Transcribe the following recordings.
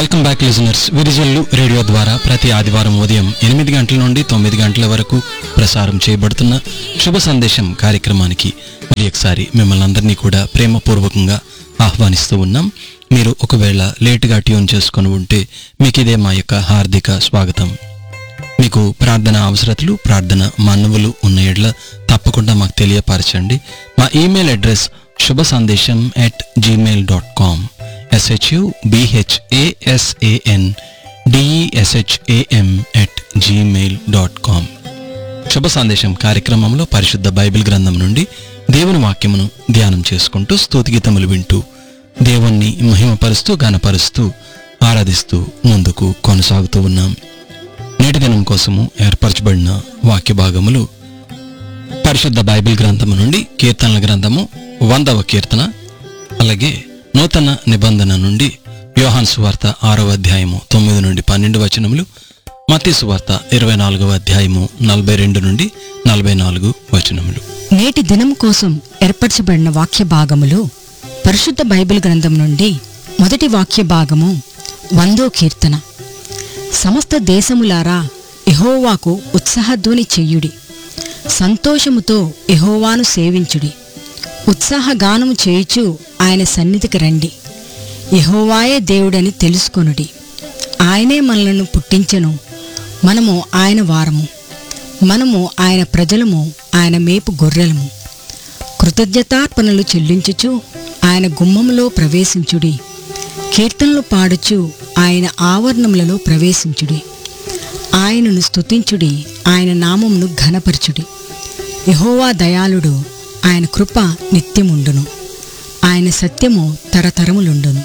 welcome back listeners Virijallu radio ద్వారా ప్రతి ఆదివారం ఉదయం ఎనిమిది గంటల నుండి తొమ్మిది గంటల వరకు ప్రసారం చేయబడుతున్న శుభ సందేశం కార్యక్రమానికి మరి ఒకసారి మిమ్మల్ని అందరినీ కూడా ప్రేమపూర్వకంగా ఆహ్వానిస్తూ ఉన్నాం మీరు ఒకవేళ లేటుగా ట్యూన్ చేసుకొని ఉంటే మీకు ఇదే మా యొక్క హార్దిక స్వాగతం మీకు ప్రార్థన అవసరతలు ప్రార్థన మనవులు ఉన్న ఎడ్ల తప్పకుండా మాకు తెలియపరచండి మా email address Subha Sandesam at Gmail dot com SHU BHASAN DESHAM at Gmail dot com Subha Sandesam కార్యక్రమంలో పరిశుద్ధ బైబిల్ గ్రంథం నుండి దేవుని వాక్యమును ధ్యానం చేసుకుంటూ స్తుతిగీతములు వింటూ దేవుణ్ణి మహిమపరుస్తూ గనపరుస్తూ ఆరాధిస్తూ ముందుకు కొనసాగుతూ ఉన్నాం నేటి దినం కోసము ఏర్పరచబడిన వాక్య భాగములు పరిశుద్ధ బైబిల్ గ్రంథము నుండి కీర్తనల గ్రంథము వందవ కీర్తన అలాగే నూతన నిబంధన నుండి యోహాన్ సువార్త ఆరవ అధ్యాయము తొమ్మిది నుండి పన్నెండు వచనములు మత్తి సువార్త ఇరవై నాలుగవ అధ్యాయము నలభై రెండు నుండి నలభై నాలుగు వచనములు నేటి దినం కోసం ఏర్పరచబడిన వాక్య భాగములు పరిశుద్ధ బైబిల్ గ్రంథం నుండి మొదటి వాక్య భాగము వందో కీర్తన సమస్త దేశములారా ఎహోవాకు ఉత్సాహధ్వని చెయ్యుడి సంతోషముతో ఎహోవాను సేవించుడి ఉత్సాహగానము చేయుచు ఆయన సన్నిధికి రండి యెహోవాయే దేవుడని తెలుసుకొనుడి ఆయనే మనలను పుట్టించెను మనము ఆయన వారము మనము ఆయన ప్రజలము ఆయన మేపు గొర్రెలము కృతజ్ఞతార్పణలు చెల్లించుచు ఆయన గుమ్మములో ప్రవేశించుడి కీర్తనలు పాడుచు ఆయన ఆవరణములలో ప్రవేశించుడి ఆయనను స్తుతించుడి ఆయన నామమును ఘనపరచుడి యెహోవా దయాళుడు ఆయన కృప నిత్యముండును ఆయన సత్యము తరతరములుండును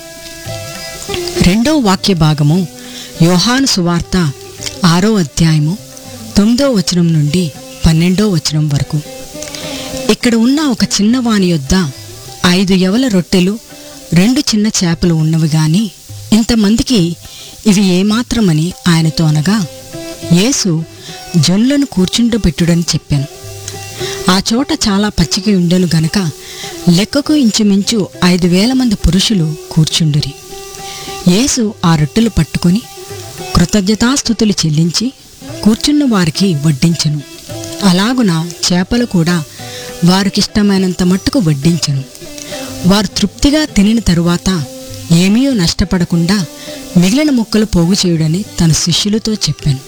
రెండో వాక్య భాగము యోహాను సువార్త ఆరో అధ్యాయము తొమ్మిదో వచనం నుండి పన్నెండో వచనం వరకు ఇక్కడ ఉన్న ఒక చిన్నవాని యొద్ద ఐదు యవల రొట్టెలు రెండు చిన్న చేపలు ఉన్నవి గాని ఇంతమందికి ఇవి ఏమాత్రమని ఆయనతో అనగా యేసు జనులను కూర్చుండబెట్టుడని చెప్పాను ఆ చోట చాలా పచ్చిక ఉండెను గనక లెక్కకు ఇంచుమించు ఐదు వేల మంది పురుషులు కూర్చుండిరి యేసు ఆ రొట్టెలు పట్టుకొని కృతజ్ఞతాస్థుతులు చెల్లించి కూర్చున్న వారికి వడ్డించెను అలాగున చేపలు కూడా వారికిష్టమైనంత మట్టుకు వడ్డించెను వారు తృప్తిగా తినిన తరువాత ఏమీయో నష్టపడకుండా మిగిలిన ముక్కలు పోగు చేయుడని తన శిష్యులతో చెప్పాను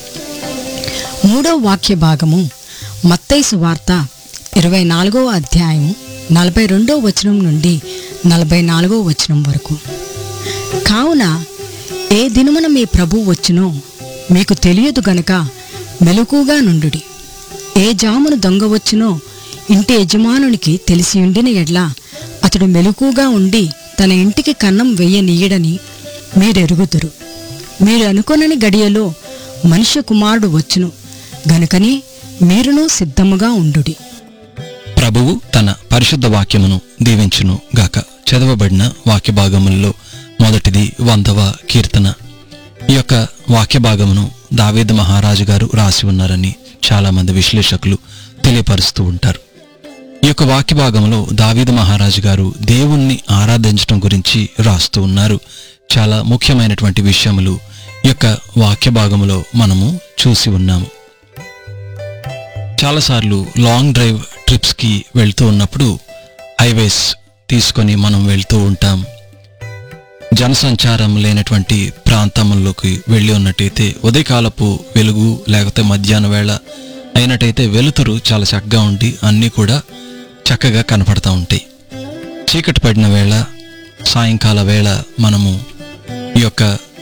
మూడో వాక్య భాగము మత్తైసు వార్త ఇరవై నాలుగో అధ్యాయము నలభై రెండో వచనం నుండి నలభై నాలుగో వచనం వరకు కావున ఏ దినమున మీ ప్రభు వచ్చునో మీకు తెలియదు గనక మెలకుగా నుండుడి ఏ జామును దొంగ వచ్చునో ఇంటి యజమానునికి తెలిసి ఉండిన ఎడ్ల అతడు మెలకుగా ఉండి తన ఇంటికి కన్నం వెయ్యనీయడని మీరెరుగుదురు మీరు అనుకొనని గడియలో మనుష్య కుమారుడు వచ్చును గనుకని మీరును సిద్ధముగా ఉండుడి ప్రభువు తన పరిశుద్ధ వాక్యమును దీవించును గాక చదవబడిన వాక్య భాగములలో మొదటిది వందవ కీర్తన ఈ యొక్క వాక్య భాగమును దావేద మహారాజు గారు రాసి ఉన్నారని చాలా మంది విశ్లేషకులు తెలియపరుస్తూ ఉంటారు ఈ యొక్క వాక్య భాగంలో దావీదు మహారాజు గారు దేవుణ్ణి ఆరాధించడం గురించి రాస్తూ ఉన్నారు చాలా ముఖ్యమైనటువంటి విషయములు ఈ యొక్క వాక్య భాగంలో మనము చూసి ఉన్నాము చాలాసార్లు లాంగ్ డ్రైవ్ ట్రిప్స్కి వెళ్తూ ఉన్నప్పుడు హైవేస్ తీసుకొని మనం వెళ్తూ ఉంటాం జనసంచారం లేనటువంటి ప్రాంతంలోకి వెళ్ళి ఉన్నట్టయితే ఉదయకాలపు వెలుగు లేకపోతే మధ్యాహ్న వేళ అయినట్టయితే వెలుతురు చాలా చక్కగా ఉండి అన్నీ కూడా చక్కగా కనపడతా ఉంటాయి చీకటి పడిన వేళ సాయంకాల వేళ మనము ఈ యొక్క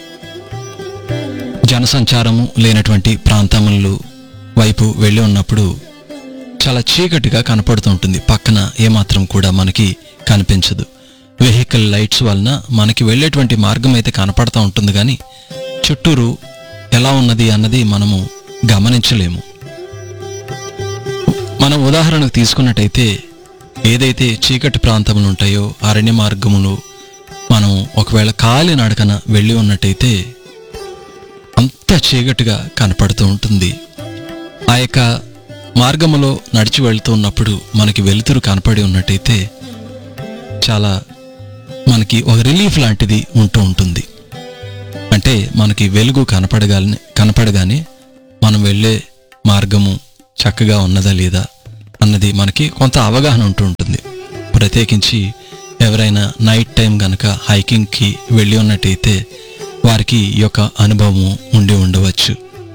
జనసంచారము లేనటువంటి ప్రాంతములు వైపు వెళ్ళి ఉన్నప్పుడు చాలా చీకటిగా కనపడుతూ ఉంటుంది పక్కన ఏమాత్రం కూడా మనకి కనిపించదు వెహికల్ లైట్స్ వలన మనకి వెళ్ళేటువంటి మార్గం అయితే కనపడతా ఉంటుంది కానీ చుట్టూరు ఎలా ఉన్నది అన్నది మనము గమనించలేము మనం ఉదాహరణకు తీసుకున్నట్టయితే ఏదైతే చీకటి ప్రాంతములు ఉంటాయో అరణ్య మార్గములు మనం ఒకవేళ కాలి నడకన వెళ్ళి ఉన్నట్టయితే అంత చీకటిగా కనపడుతూ ఉంటుంది ఆ యొక్క మార్గములో నడిచి వెళ్తూ ఉన్నప్పుడు మనకి వెలుతురు కనపడి ఉన్నట్టయితే చాలా మనకి ఒక రిలీఫ్ లాంటిది ఉంటూ ఉంటుంది అంటే మనకి వెలుగు కనపడగానే కనపడగానే మనం వెళ్ళే మార్గము చక్కగా ఉన్నదా లేదా అన్నది మనకి కొంత అవగాహన ఉంటూ ఉంటుంది ప్రత్యేకించి ఎవరైనా నైట్ టైం గనక హైకింగ్కి వెళ్ళి ఉన్నట్టయితే వారికి ఈ యొక్క అనుభవం ఉండి ఉండవచ్చు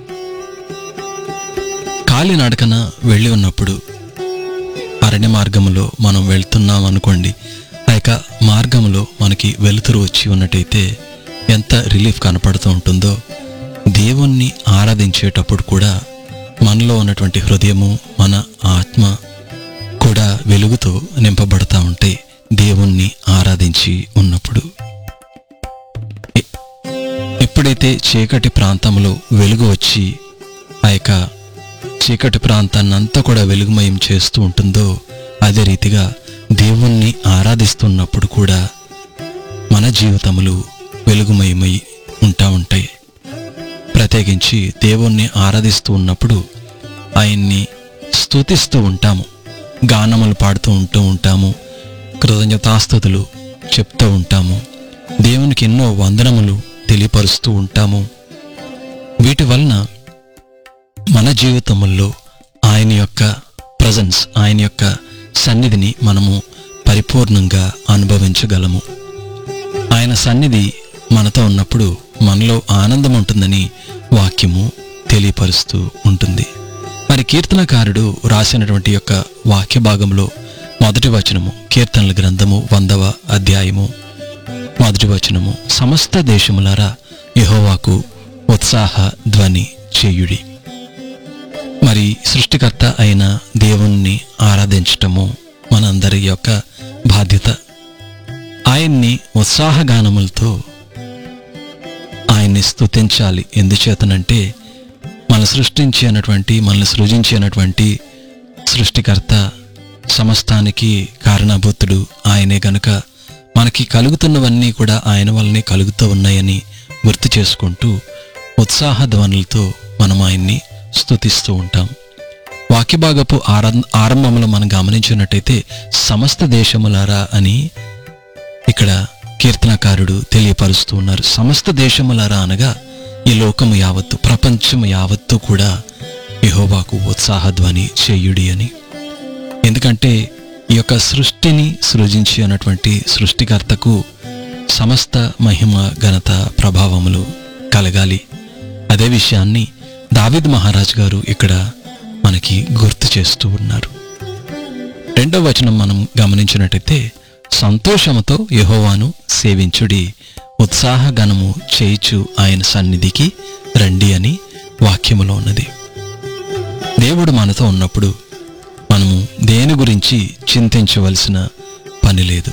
కాలినడకన వెళ్ళి ఉన్నప్పుడు అరణ్య మార్గంలో మనం వెళ్తున్నాం అనుకోండి ఆ యొక్క మార్గంలో మనకి వెలుతురు వచ్చి ఉన్నట్టయితే ఎంత రిలీఫ్ కనపడుతూ ఉంటుందో దేవుణ్ణి ఆరాధించేటప్పుడు కూడా మనలో ఉన్నటువంటి హృదయము మన ఆత్మ కూడా వెలుగుతో నింపబడతా ఉంటాయి దేవుణ్ణి ఆరాధించి ఉన్నప్పుడు ఎ- ఎప్పుడైతే చీకటి ప్రాంతంలో వెలుగు వచ్చి ఆ యొక్క చీకటి ప్రాంతాన్ని అంతా కూడా వెలుగుమయం చేస్తూ ఉంటుందో అదే రీతిగా దేవుణ్ణి ఆరాధిస్తున్నప్పుడు కూడా మన జీవితములు వెలుగుమయమై ఉంటా ఉంటాయి ప్రత్యేకించి దేవుణ్ణి ఆరాధిస్తూ ఉన్నప్పుడు ఆయన్ని స్తుతిస్తూ ఉంటాము గానములు పాడుతూ ఉంటూ ఉంటాము కృతజ్ఞతాస్తుతులు చెప్తూ ఉంటాము దేవునికి ఎన్నో వందనములు తెలియపరుస్తూ ఉంటాము వీటి వలన మన జీవితముల్లో ఆయన యొక్క ప్రజెన్స్ ఆయన యొక్క సన్నిధిని మనము పరిపూర్ణంగా అనుభవించగలము ఆయన సన్నిధి మనతో ఉన్నప్పుడు మనలో ఆనందం ఉంటుందని వాక్యము తెలియపరుస్తూ ఉంటుంది మరి కీర్తనకారుడు రాసినటువంటి యొక్క వాక్య భాగంలో మొదటి వచనము కీర్తనల గ్రంథము వందవ అధ్యాయము మొదటి వచనము సమస్త దేశములారా యెహోవాకు ఉత్సాహ ధ్వని చేయుడి మరి సృష్టికర్త అయిన దేవుణ్ణి ఆరాధించటము మనందరి యొక్క బాధ్యత ఆయన్ని ఉత్సాహగానములతో ఆయన్ని స్తుతించాలి ఎందుచేతనంటే మన సృష్టించినటువంటి మనల్ని సృజించినటువంటి సృష్టికర్త సమస్తానికి కారణభూతుడు ఆయనే గనుక మనకి కలుగుతున్నవన్నీ కూడా ఆయన వల్లనే కలుగుతూ ఉన్నాయని గుర్తు చేసుకుంటూ ఉత్సాహ ధ్వనులతో మనం ఆయన్ని స్తుతిస్తూ ఉంటాం వాక్యభాగపు ఆరం ఆరంభంలో మనం గమనించినట్టయితే సమస్త దేశములారా అని ఇక్కడ కీర్తనకారుడు తెలియపరుస్తూ ఉన్నారు సమస్త దేశములారా అనగా ఈ లోకము యావత్తు ప్రపంచము యావత్తు కూడా యెహోవాకు ఉత్సాహధ్వని చేయుడి అని ఎందుకంటే ఈ యొక్క సృష్టిని సృజించి అన్నటువంటి సృష్టికర్తకు సమస్త మహిమ ఘనత ప్రభావములు కలగాలి అదే విషయాన్ని దావిద్ మహారాజ్ గారు ఇక్కడ మనకి గుర్తు చేస్తూ ఉన్నారు రెండవ వచనం మనం గమనించినట్టయితే సంతోషముతో యెహోవాను సేవించుడి ఉత్సాహగణము చేయిచు ఆయన సన్నిధికి రండి అని వాక్యములో ఉన్నది దేవుడు మనతో ఉన్నప్పుడు మనము దేని గురించి చింతించవలసిన పని లేదు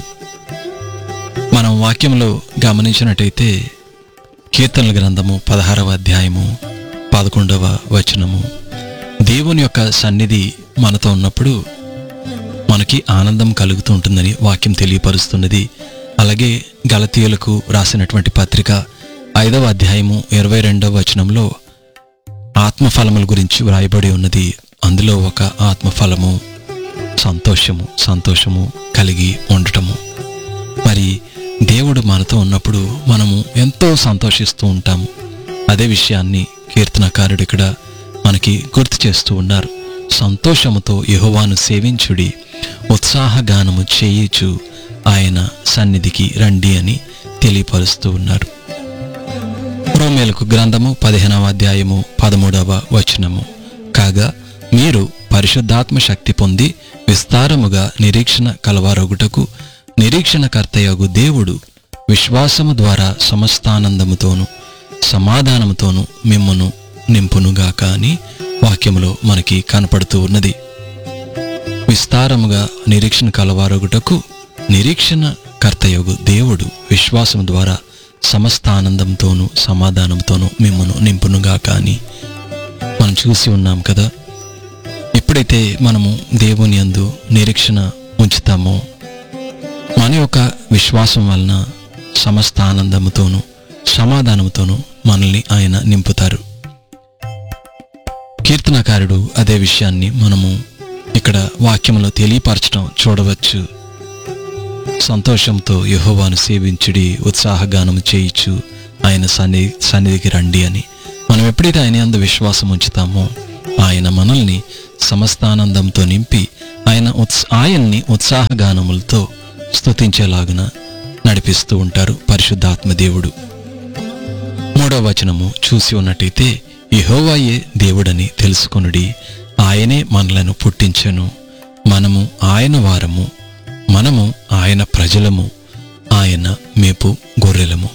మనం వాక్యంలో గమనించినట్టయితే కీర్తనల గ్రంథము పదహారవ అధ్యాయము పదకొండవ వచనము దేవుని యొక్క సన్నిధి మనతో ఉన్నప్పుడు మనకి ఆనందం కలుగుతూ ఉంటుందని వాక్యం తెలియపరుస్తున్నది అలాగే గలతీయులకు రాసినటువంటి పత్రిక ఐదవ అధ్యాయము ఇరవై రెండవ వచనంలో ఆత్మఫలముల గురించి వ్రాయబడి ఉన్నది అందులో ఒక ఆత్మఫలము సంతోషము సంతోషము కలిగి ఉండటము మరి దేవుడు మనతో ఉన్నప్పుడు మనము ఎంతో సంతోషిస్తూ ఉంటాము అదే విషయాన్ని కీర్తనకారుడు ఇక్కడ మనకి గుర్తు చేస్తూ ఉన్నారు సంతోషముతో యెహోవాను సేవించుడి ఉత్సాహగానము చేయిచు ఆయన సన్నిధికి రండి అని తెలియపరుస్తూ ఉన్నారు రోమేలకు గ్రంథము పదిహేనవ అధ్యాయము పదమూడవ వచనము కాగా మీరు పరిశుద్ధాత్మ శక్తి పొంది విస్తారముగా నిరీక్షణ కలవారొగుటకు నిరీక్షణకర్తయగు దేవుడు విశ్వాసము ద్వారా సమస్తానందముతోను సమాధానముతోను మిమ్మును నింపునుగాక అని వాక్యములో మనకి కనపడుతూ ఉన్నది విస్తారముగా నిరీక్షణ కలవారొగుటకు నిరీక్షణ కర్తయగు దేవుడు విశ్వాసం ద్వారా సమస్త ఆనందంతోనూ సమాధానంతోనూ మిమ్మను నింపునుగాక అని మనం చూసి ఉన్నాం కదా ఎప్పుడైతే మనము దేవుని యందు నిరీక్షణ ఉంచుతామో మన యొక్క విశ్వాసం వలన సమస్త ఆనందముతోనూ సమాధానముతోనూ మనల్ని ఆయన నింపుతారు కీర్తనకారుడు అదే విషయాన్ని మనము ఇక్కడ వాక్యములో తెలియపరచడం చూడవచ్చు సంతోషంతో యెహోవాను సేవించుడి ఉత్సాహగానము చేయిచు ఆయన సన్ని సన్నిధికి రండి అని మనం ఎప్పుడైతే ఆయన అందు విశ్వాసం ఉంచుతామో ఆయన మనల్ని సమస్తానందంతో నింపి ఆయన ఉత్స ఆయన్ని ఉత్సాహగానములతో స్తుతించేలాగున నడిపిస్తూ ఉంటారు పరిశుద్ధాత్మ దేవుడు మూడవ వచనము చూసి ఉన్నట్టయితే యెహోవాయే దేవుడని తెలుసుకొనుడి ఆయనే మనలను పుట్టించెను మనము ఆయన వారము మనము ఆయన ప్రజలము ఆయన మేపు గొర్రెలము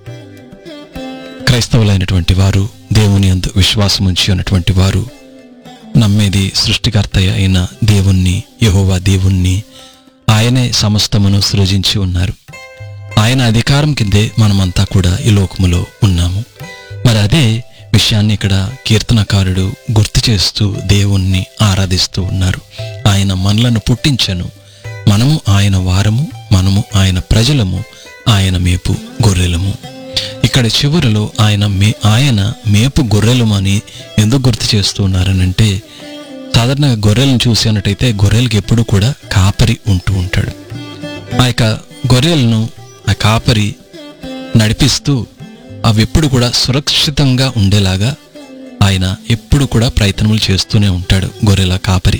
క్రైస్తవులైనటువంటి వారు దేవుని అందు విశ్వాసం ఉంచి ఉన్నటువంటి వారు నమ్మేది సృష్టికర్త అయిన దేవుణ్ణి యెహోవా దేవుణ్ణి ఆయనే సమస్తమును సృజించి ఉన్నారు ఆయన అధికారం కిందే మనమంతా కూడా ఈ లోకములో ఉన్నాము మరి అదే విషయాన్ని ఇక్కడ కీర్తనకారుడు గుర్తు చేస్తూ దేవుణ్ణి ఆరాధిస్తూ ఉన్నారు ఆయన మనలను పుట్టించను మనము ఆయన వారము మనము ఆయన ప్రజలము ఆయన మేపు గొర్రెలము ఇక్కడ చివరిలో ఆయన మే ఆయన మేపు గొర్రెలము అని ఎందుకు గుర్తు చేస్తూ ఉన్నారనంటే సాధారణంగా గొర్రెలను చూసినట్టయితే గొర్రెలకి ఎప్పుడు కూడా కాపరి ఉంటూ ఉంటాడు ఆ యొక్క గొర్రెలను ఆ కాపరి నడిపిస్తూ అవి ఎప్పుడు కూడా సురక్షితంగా ఉండేలాగా ఆయన ఎప్పుడు కూడా ప్రయత్నములు చేస్తూనే ఉంటాడు గొర్రెల కాపరి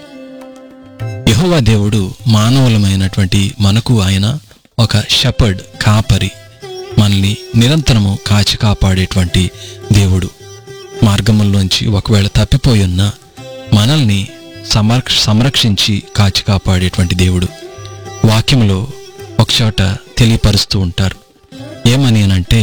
యెహోవా దేవుడు మానవులమైనటువంటి మనకు ఆయన ఒక షపర్డ్ కాపరి మనల్ని నిరంతరము కాచి కాపాడేటువంటి దేవుడు మార్గముల్లోంచి ఒకవేళ తప్పిపోయి ఉన్నా మనల్ని సమర్ సంరక్షించి కాచి కాపాడేటువంటి దేవుడు వాక్యములో ఒకచోట తెలియపరుస్తూ ఉంటారు ఏమని అనంటే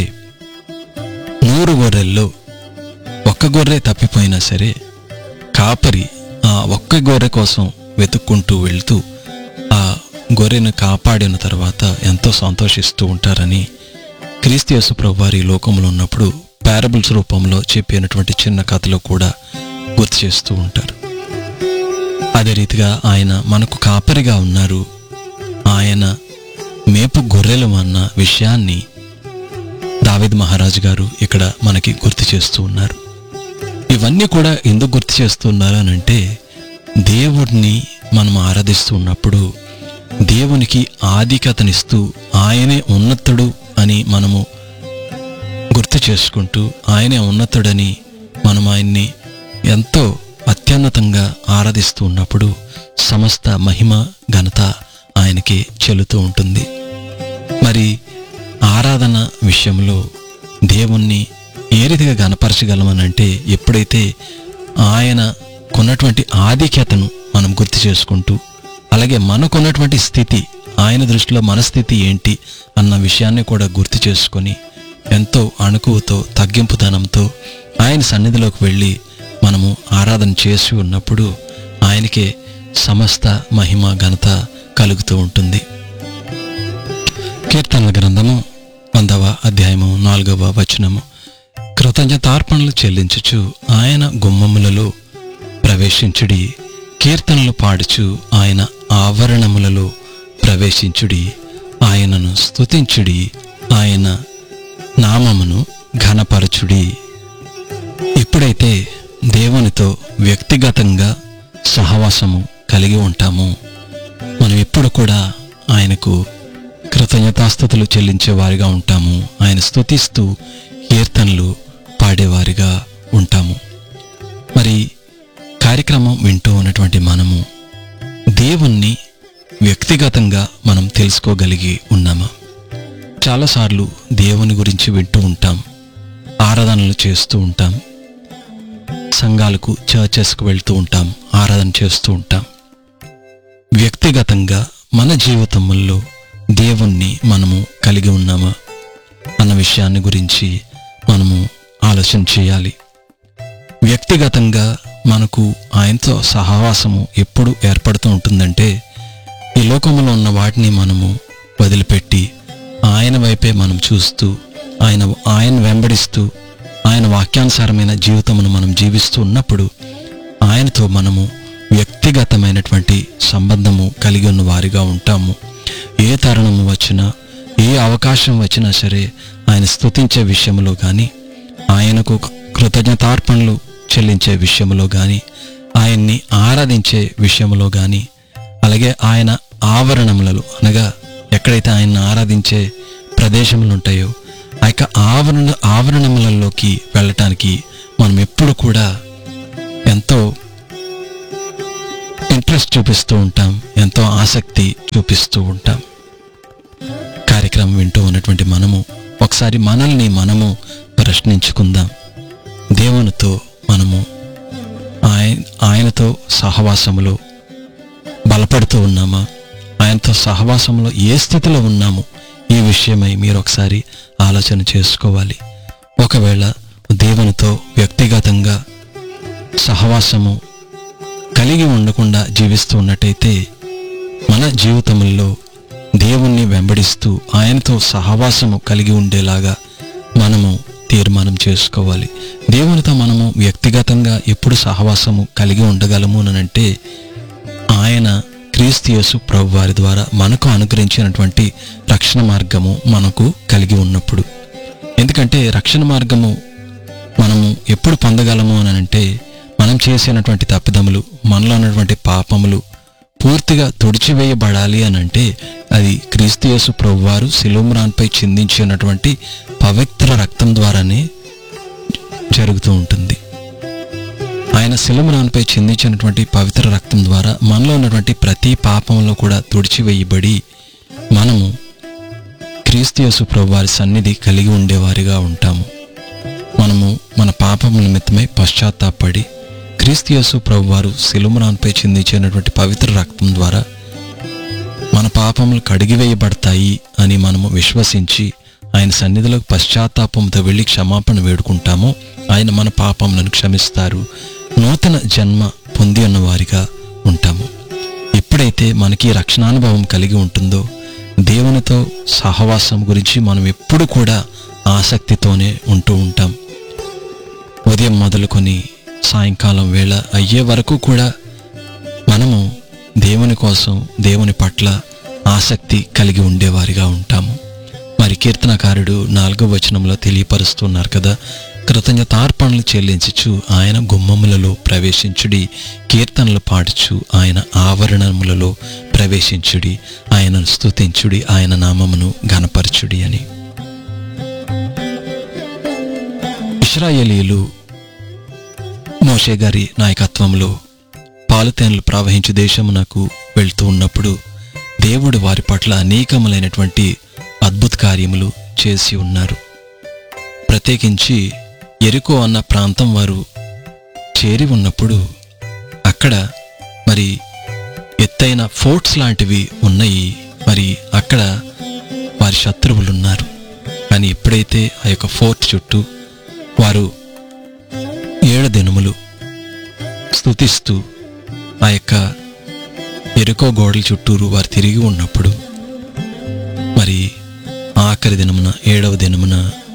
నూరు గొర్రెల్లో ఒక్క గొర్రె తప్పిపోయినా సరే కాపరి ఆ ఒక్క గొర్రె కోసం వెతుక్కుంటూ వెళ్తూ ఆ గొర్రెను కాపాడిన తర్వాత ఎంతో సంతోషిస్తూ ఉంటారని క్రీస్తు యేసు ప్రభు వారి లోకంలో ఉన్నప్పుడు పారబుల్స్ రూపంలో చెప్పినటువంటి చిన్న కథలో కూడా గుర్తు చేస్తూ ఉంటారు అదే రీతిగా ఆయన మనకు కాపరిగా ఉన్నారు ఆయన మేపు గొర్రెలు అన్న విషయాన్ని దావిద్ మహారాజు గారు ఇక్కడ మనకి గుర్తు చేస్తూ ఉన్నారు ఇవన్నీ కూడా ఎందుకు గుర్తు చేస్తున్నారు అని అంటే దేవుడిని మనం ఆరాధిస్తూ ఉన్నప్పుడు దేవునికి ఆధిక్యతనిస్తూ ఆయనే ఉన్నతుడు అని మనము గుర్తు చేసుకుంటూ ఆయనే ఉన్నతుడని మనం ఆయన్ని ఎంతో అత్యున్నతంగా ఆరాధిస్తూ ఉన్నప్పుడు సమస్త మహిమ ఘనత ఆయనకి చెల్లుతూ ఉంటుంది మరి ఆరాధన విషయంలో దేవుణ్ణి ఏ రీతిగా గనపరచగలమనంటే ఎప్పుడైతే ఆయన కొన్నటువంటి ఆధిక్యతను మనం గుర్తు చేసుకుంటూ అలాగే మనకున్నటువంటి స్థితి ఆయన దృష్టిలో మన స్థితి ఏంటి అన్న విషయాన్ని కూడా గుర్తు చేసుకొని ఎంతో అణుకువతో తగ్గింపుతనంతో ఆయన సన్నిధిలోకి వెళ్ళి మనము ఆరాధన చేసి ఉన్నప్పుడు ఆయనకే సమస్త మహిమ ఘనత కలుగుతూ ఉంటుంది కీర్తనల గ్రంథము వందవ అధ్యాయము నాలుగవ వచనము కృతజ్ఞతార్పణలు చెల్లించుచు ఆయన గుమ్మములలో ప్రవేశించుడి కీర్తనలు పాడుచు ఆయన ఆవరణములలో ప్రవేశించుడి ఆయనను స్తుతించుడి ఆయన నామమును ఘనపరచుడి ఎప్పుడైతే దేవునితో వ్యక్తిగతంగా సహవాసము కలిగి ఉంటామో మనం ఎప్పుడు కూడా ఆయనకు కృతజ్ఞతాస్థుతులు చెల్లించే వారిగా ఉంటాము ఆయన స్తుతిస్తూ కీర్తనలు పాడేవారిగా ఉంటాము మరి కార్యక్రమం వింటూ ఉన్నటువంటి మనము దేవుణ్ణి వ్యక్తిగతంగా మనం తెలుసుకోగలిగి ఉన్నామా చాలాసార్లు దేవుని గురించి వింటూ ఉంటాం ఆరాధనలు చేస్తూ ఉంటాం సంఘాలకు చర్చెస్కు వెళ్తూ ఉంటాం ఆరాధన చేస్తూ ఉంటాం వ్యక్తిగతంగా మన జీవితంలో దేవుణ్ణి మనము కలిగి ఉన్నామా అన్న విషయాన్ని గురించి మనము ఆలోచన చేయాలి వ్యక్తిగతంగా మనకు ఆయనతో సహవాసము ఎప్పుడు ఏర్పడుతూ ఉంటుందంటే ఈ లోకంలో ఉన్న వాటిని మనము వదిలిపెట్టి ఆయన వైపే మనం చూస్తూ ఆయన ఆయన వెంబడిస్తూ ఆయన వాక్యానుసారమైన జీవితమును మనం జీవిస్తూ ఉన్నప్పుడు ఆయనతో మనము వ్యక్తిగతమైనటువంటి సంబంధము కలిగి ఉన్న వారిగా ఉంటాము ఏ తరుణము వచ్చినా ఏ అవకాశం వచ్చినా సరే ఆయన స్తుతించే విషయంలో కానీ ఆయనకు కృతజ్ఞతార్పణలు చెల్లించే విషయంలో కానీ ఆయన్ని ఆరాధించే విషయంలో కానీ అలాగే ఆయన ఆవరణములలో అనగా ఎక్కడైతే ఆయన్ని ఆరాధించే ప్రదేశములు ఉంటాయో ఆ యొక్క యొక్క ఆవరణ ఆవరణములలోకి వెళ్ళటానికి మనం ఎప్పుడు కూడా ఎంతో ఇంట్రెస్ట్ చూపిస్తూ ఉంటాం ఎంతో ఆసక్తి చూపిస్తూ ఉంటాం కార్యక్రమం వింటూ ఉన్నటువంటి మనము ఒకసారి మనల్ని మనము ప్రశ్నించుకుందాం దేవునితో మనము ఆయన ఆయనతో సహవాసములో బలపడుతూ ఉన్నామా ఆయనతో సహవాసంలో ఏ స్థితిలో ఉన్నాము ఈ విషయమై మీరు ఒకసారి ఆలోచన చేసుకోవాలి ఒకవేళ దేవునితో వ్యక్తిగతంగా సహవాసము కలిగి ఉండకుండా జీవిస్తూ ఉన్నట్టయితే మన జీవితంలో దేవుణ్ణి వెంబడిస్తూ ఆయనతో సహవాసము కలిగి ఉండేలాగా మనము తీర్మానం చేసుకోవాలి దేవునితో మనము వ్యక్తిగతంగా ఎప్పుడు సహవాసము కలిగి ఉండగలము అనంటే ఆయన క్రీస్తు యేసు ప్రభు వారి ద్వారా మనకు అనుగ్రహించినటువంటి రక్షణ మార్గము మనకు కలిగి ఉన్నప్పుడు ఎందుకంటే రక్షణ మార్గము మనము ఎప్పుడు పొందగలము అని అంటే మనం చేసినటువంటి తప్పిదములు మనలో ఉన్నటువంటి పాపములు పూర్తిగా తుడిచివేయబడాలి అని అంటే అది క్రీస్తు యేసు ప్రభువారు శిలుమ్రాన్పై చిందించినటువంటి పవిత్ర రక్తం ద్వారానే జరుగుతూ ఉంటుంది ఆయన శిలుమ్రాన్పై చిందించినటువంటి పవిత్ర రక్తం ద్వారా మనలో ఉన్నటువంటి ప్రతి పాపంలో కూడా తుడిచివేయబడి మనము క్రీస్తు యేసు ప్రభువారి సన్నిధి కలిగి ఉండేవారిగా ఉంటాము మనము మన పాపముల నిమిత్తమై పశ్చాత్తాపడి క్రీస్తు యేసు ప్రభువారు శిలుమరాన్పై చిందించినటువంటి పవిత్ర రక్తం ద్వారా మన పాపములు కడిగివేయబడతాయి అని మనము విశ్వసించి ఆయన సన్నిధిలోకి పశ్చాత్తాపంతో వెళ్ళి క్షమాపణ వేడుకుంటామో ఆయన మన పాపములను క్షమిస్తారు నూతన జన్మ పొంది ఉన్న వారిగా ఉంటాము ఎప్పుడైతే మనకి రక్షణానుభవం కలిగి ఉంటుందో దేవునితో సహవాసం గురించి మనం ఎప్పుడు కూడా ఆసక్తితోనే ఉంటూ ఉంటాం ఉదయం మొదలుకొని సాయంకాలం వేళ అయ్యే వరకు కూడా మనము దేవుని కోసం దేవుని పట్ల ఆసక్తి కలిగి ఉండేవారిగా ఉంటాము మరి కీర్తనకారుడు నాలుగో వచనంలో తెలియపరుస్తున్నారు కదా కృతజ్ఞతార్పణలు చెల్లించుచు ఆయన గుమ్మములలో ప్రవేశించుడి కీర్తనలు పాడుచు ఆయన ఆవరణములలో ప్రవేశించుడి ఆయనను స్తుతించుడి ఆయన నామమును గనపరచుడి అని ఇస్రాయేలీలు మోషే గారి నాయకత్వంలో పాలుతేనలు ప్రవహించు దేశమునకు వెళ్తూ ఉన్నప్పుడు దేవుడు వారి పట్ల అనేకములైనటువంటి అద్భుత కార్యములు చేసి ఉన్నారు ప్రత్యేకించి ఎరుకో అన్న ప్రాంతం వారు చేరి ఉన్నప్పుడు అక్కడ మరి ఎత్తైన ఫోర్ట్స్ లాంటివి ఉన్నాయి మరి అక్కడ వారి శత్రువులు ఉన్నారు కానీ ఎప్పుడైతే ఆ యొక్క ఫోర్ట్ చుట్టూ వారు ఏడు దినములు స్తుతిస్తూ ఆ యొక్క ఎరుకో గోడల చుట్టూరు వారు తిరిగి ఉన్నప్పుడు మరి ఆఖరి దినమున ఏడవ దినమున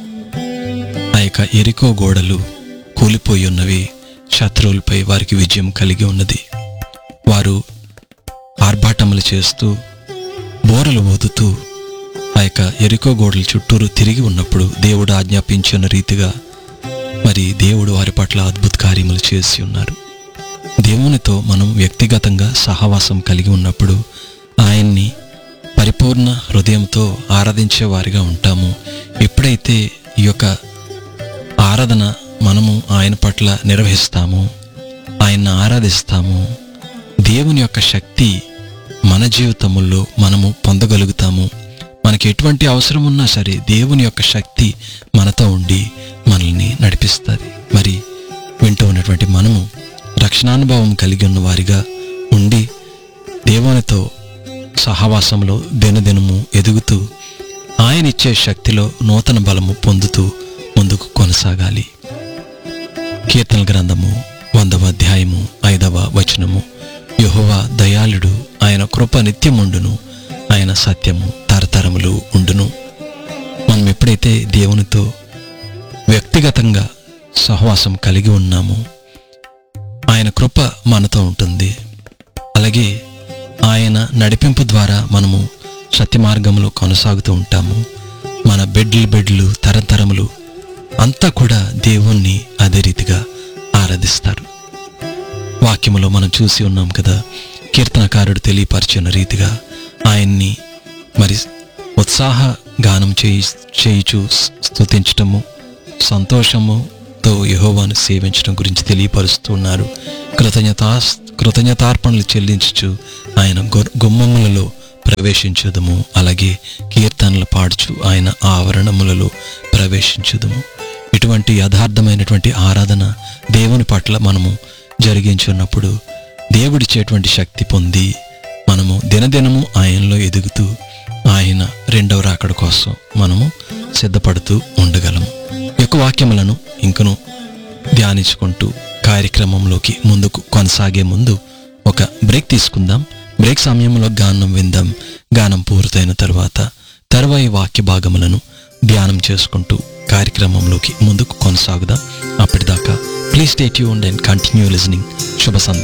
ఆ యొక్క ఎరికో గోడలు కూలిపోయి ఉన్నవి శత్రువులపై వారికి విజయం కలిగి ఉన్నది వారు ఆర్భాటములు చేస్తూ బోరలు ఊదుతూ ఆ యొక్క ఎరికో గోడల చుట్టూరు తిరిగి ఉన్నప్పుడు దేవుడు ఆజ్ఞాపించిన రీతిగా మరి దేవుడు వారి పట్ల అద్భుత కార్యములు చేసి ఉన్నారు దేవునితో మనం వ్యక్తిగతంగా సహవాసం కలిగి ఉన్నప్పుడు ఆయన్ని పరిపూర్ణ హృదయంతో ఆరాధించే వారిగా ఉంటాము ఎప్పుడైతే ఈ యొక్క ఆరాధన మనము ఆయన పట్ల నిర్వహిస్తామో ఆయన్ని ఆరాధిస్తామో దేవుని యొక్క శక్తి మన జీవితముల్లో మనము పొందగలుగుతాము మనకి ఎటువంటి అవసరం ఉన్నా సరే దేవుని యొక్క శక్తి మనతో ఉండి మనల్ని నడిపిస్తుంది మరి వింటూ ఉన్నటువంటి మనము రక్షణానుభవం కలిగి ఉన్న వారిగా ఉండి దేవునితో సహవాసంలో దినదినము ఎదుగుతూ ఆయన ఇచ్చే శక్తిలో నూతన బలము పొందుతూ ముందుకు కొనసాగాలి కీర్తన గ్రంథము వందవ అధ్యాయము ఐదవ వచనము యెహోవా దయాళుడు ఆయన కృప నిత్యముండును ఆయన సత్యము తరతరములు ఉండును మనం ఎప్పుడైతే దేవునితో వ్యక్తిగతంగా సహవాసం కలిగి ఉన్నామో ఆయన కృప మనతో ఉంటుంది అలాగే ఆయన నడిపింపు ద్వారా మనము సత్య మార్గంలో కొనసాగుతూ ఉంటాము మన బెడ్లు బెడ్లు తరతరములు అంతా కూడా దేవుణ్ణి అదే రీతిగా ఆరాధిస్తారు వాక్యములో మనం చూసి ఉన్నాం కదా కీర్తనకారుడు తెలియపరిచిన రీతిగా ఆయన్ని మరి ఉత్సాహ గానం చేయి చేయుచు స్థుతించటము సంతోషముతో యెహోవాను సేవించడం గురించి తెలియపరుస్తున్నారు కృతజ్ఞతా కృతజ్ఞతార్పణలు చెల్లించుచు ఆయన గొ- గుమ్మములలో ప్రవేశించుదము అలాగే కీర్తనలు పాడుచు ఆయన ఆవరణములలో ప్రవేశించుదము ఇటువంటి యథార్థమైనటువంటి ఆరాధన దేవుని పట్ల మనము జరిగించున్నప్పుడు దేవుడిచ్చేటువంటి శక్తి పొంది మనము దినదినము ఆయనలో ఎదుగుతూ ఆయన రెండవ రాకడ కోసం మనము సిద్ధపడుతూ ఉండగలము ఈ యొక్క వాక్యములను ఇంకను ధ్యానించుకుంటూ కార్యక్రమంలోకి ముందుకు కొనసాగే ముందు ఒక బ్రేక్ తీసుకుందాం బ్రేక్ సమయంలో గానం విందాం గానం పూర్తయిన తర్వాత తర్వాయి వాక్య భాగములను ధ్యానం చేసుకుంటూ కార్యక్రమంలోకి ముందుకు కొనసాగుదాం అప్పటిదాకా please stay tuned and continue listening Subha సందేశం